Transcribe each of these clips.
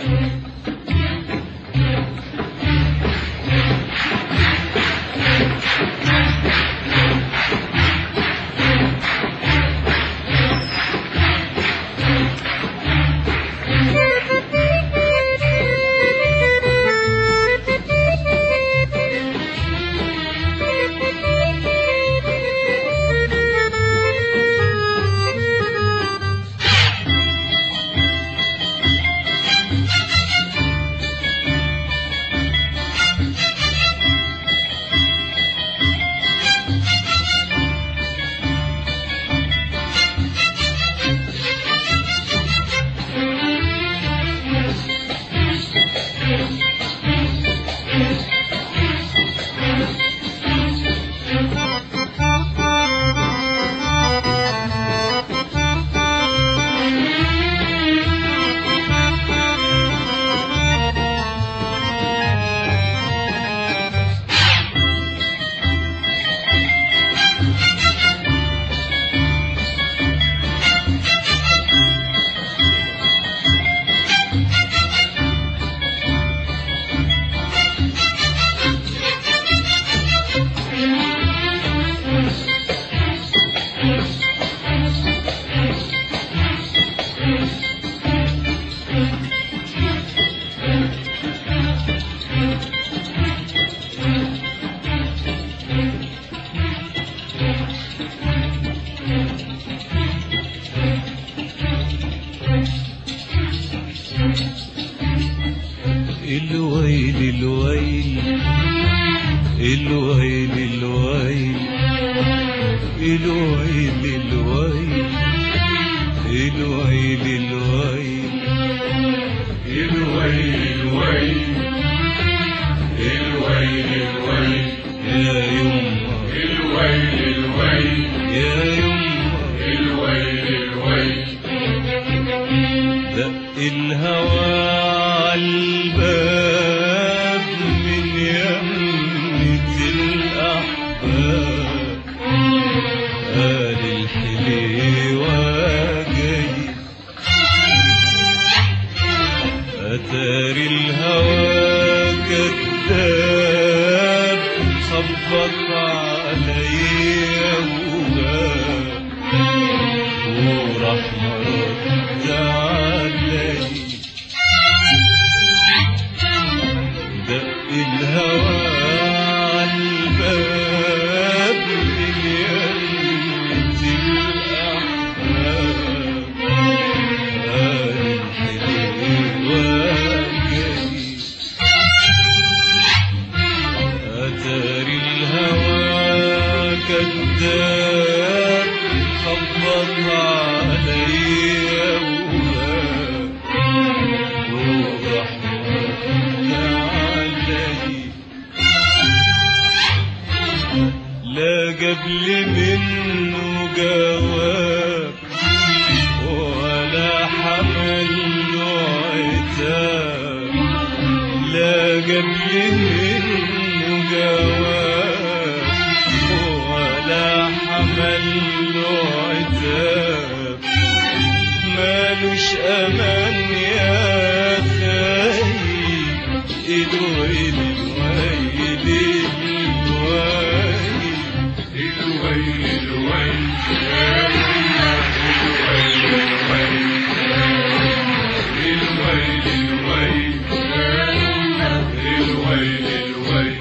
الويل الويل الويل الويل الويل الويل الويل الويل الويل الويل الويل الويل يا يما الويل الويل يا يما الويل الويل دق الهوى عالباب من يمة الأحباب قال الحليوة جاي أتاري الهوى كذاب خبط عليا وغاب وراح مرد علي دق الهوى عالباب من يمة الأحباب قال الحليوة جاي أتاري الهوى كذاب خبط عليا وغاب وراح مرد علي لا قبل منه جواب ولا حمل له عتاب لا قبل منه جواب ولا حمل له عتاب مالوش امان يا خايب الويل الويل الويل الويل الويل الويل الويل الويل الويل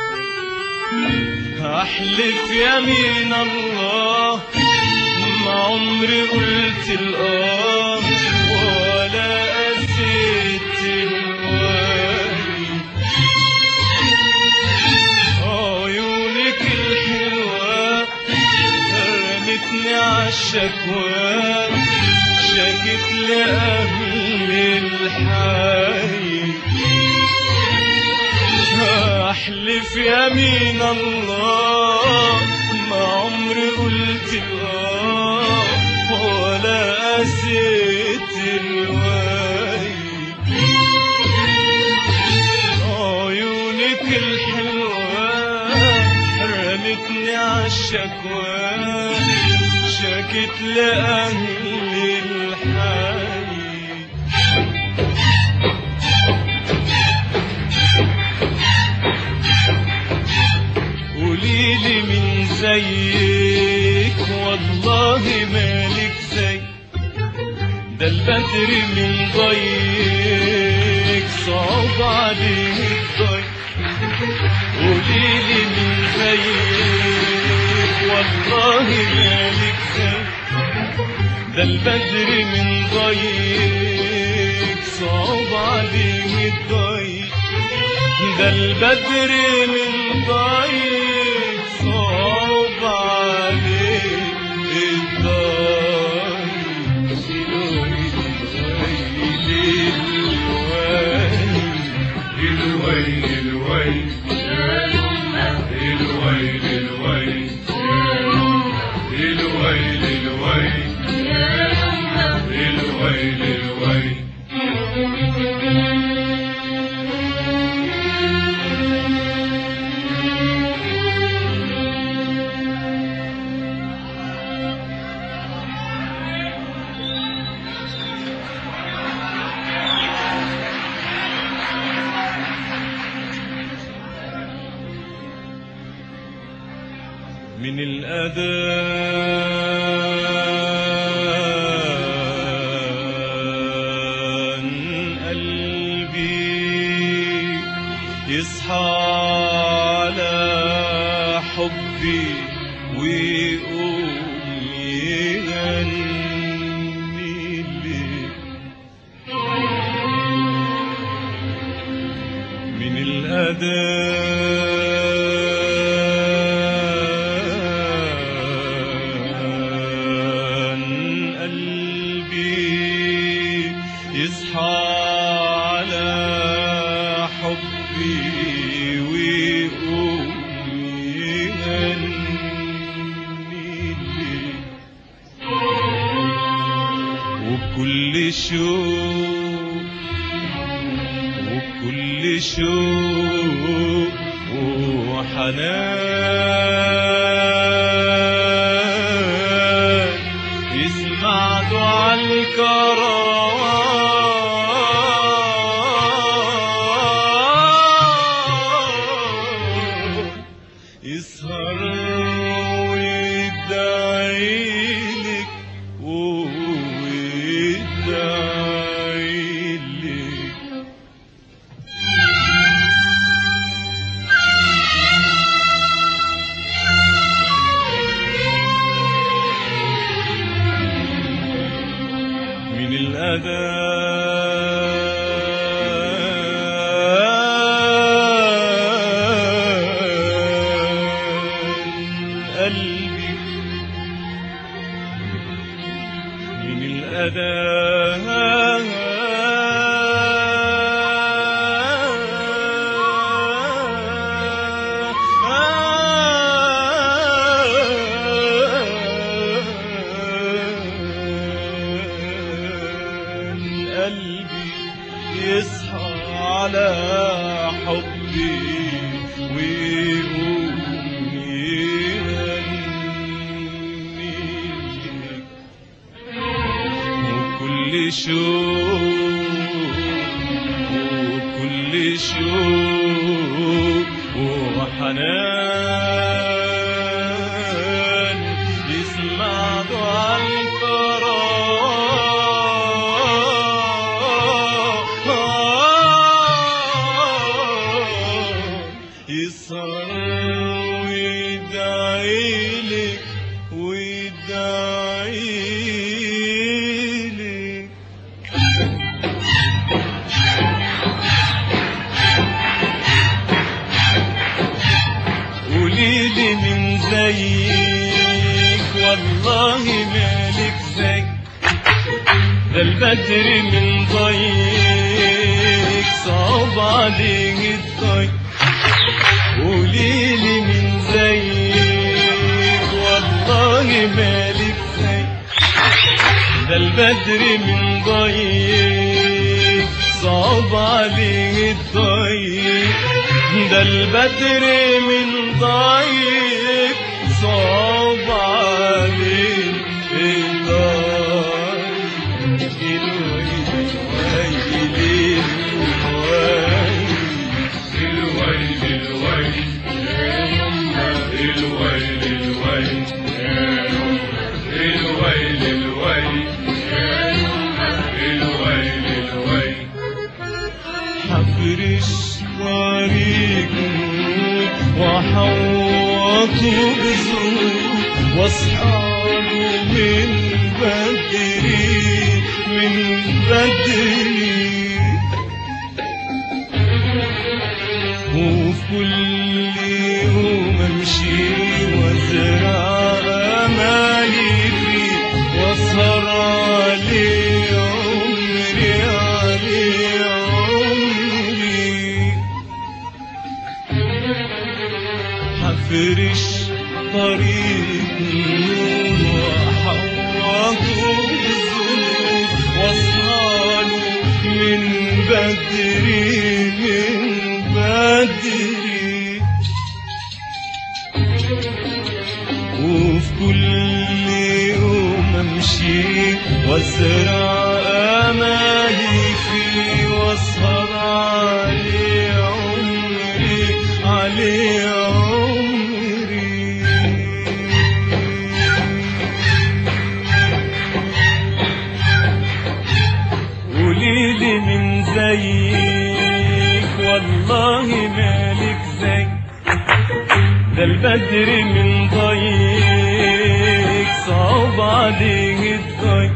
احلف يمين الله ما عمري قلت الاه ولا قسيت الوالي عيونك الحلوة رمتني عالشكوى شكت لأهل الحي احلف يمين الله ما عمري قلت اه ولا قسيت الواي عيونك الحلوة رمتني عالشكوى شكت لأهل الحي زيك والله مالك زي ده البدر من ضيق صعب عليه الضيق قوليلي من زيك والله مالك زي ده البدر من ضيق صعب عليه الضيق ده البدر من ضيق صعب عليه الضيق الويل الويل الويل الويل الويل الويل الويل الويل من الأذان قلبي يصحى على حبي ويقوم يغني لي من الأذان قلبي يصحى على حبي ويقوم يغني لي وكل شوق وكل شوق وحنان يسمع دعاء الكروان يسهر ويدعي لك ويدعي لك من الأذان قلبي من الأذان قلبي يصحى على حبي ويقوم يغني لك وكل شوق وكل شوق وحنان يسمع دعاء الكرام يسهر ويدعي لك ويدعي لك قوليلي من زيك والله مالك زيك ده البدر من ضيق صعب عليه الضيق قوليلي من زيك والله مالك زيك ده البدر من ضيق صعب عليه الضيق ده البدر من ضيق صعب عليه الضيق الويل الويل الويل الويل الويل الويل وحوطه بذنوب واصحابه من بدري من بدري وفي كل يوم امشي وازرع امالي فيه واسهر عليه عمري عليه عمري هفرش طريق نور وحوطه بالذنوب واصهاله من بدري من بدري وفي كل يوم امشي وازرع امالي فيه واسهر عليه عمري عليه عمري قوليلي من زيك والله مالك زي ده البدر من ضيق صعب عليه الضيق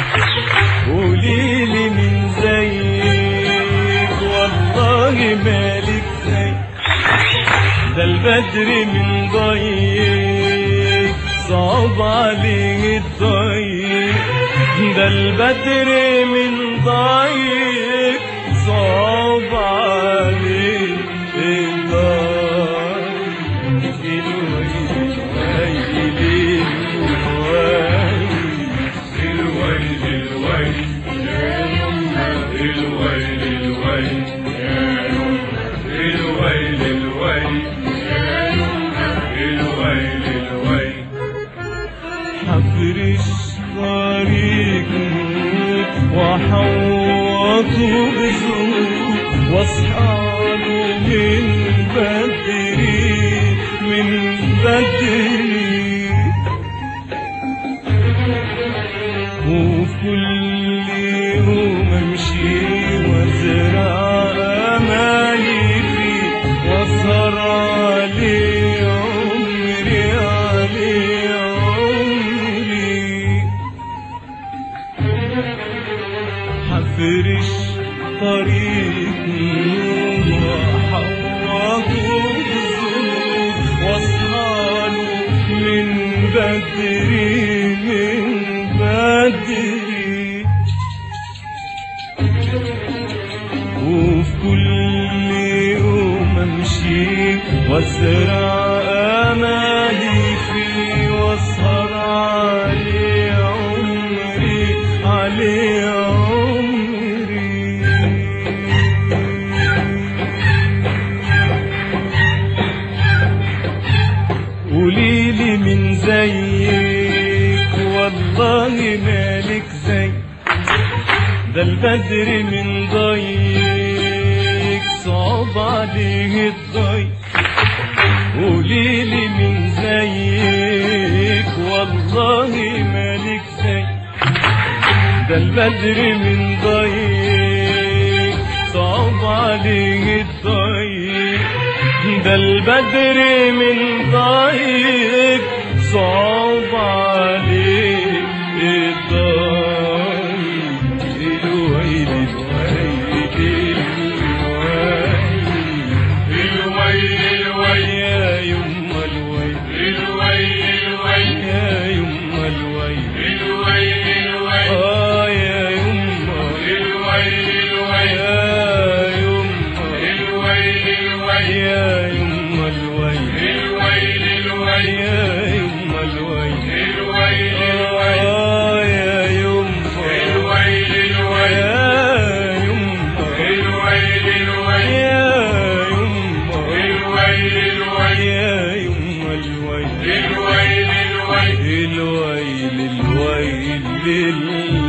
قوليلي من زيك والله مالك زي ده البدر من ضيق صعب عليه الضيق ده البدر من ضيق صعب عليه الضيق الويل الويل الويل الويل الويل الويل الويل الويل الويل الويل الويل حفرش طريق وحوطه بذنوب واصحابه من بدري من بدري وفي كل يوم امشي وازرع امالي فيه واسهر عليه عمري عليه عمري هفرش طريق نور وحوطه بالذنوب واصهاله من بدري من بدري وفي كل يوم امشي وازرع امالي فيه واسهر عليه عمري عليه عمري قوليلي من زيك والله مالك زي ده البدر من ضيق صعب عليه الضيق قوليلي من زيك والله مالك زي ده البدر من ضيق صعب عليه الضيق ده البدر من ضيق صعب عليه الضيق الويل الويل الويل الويل الويل يا يم الويل الويل الويل يا يم الويل الويل الويل اه يا يم الويل الويل يا يم الويل الويل يا يم الويل الويل الويل يا يم الويل الويل الويل اه يا يم الويل الويل يا يم الويل الويل يا يم الويل الويل يا يم الويل الويل الويل الويل الويل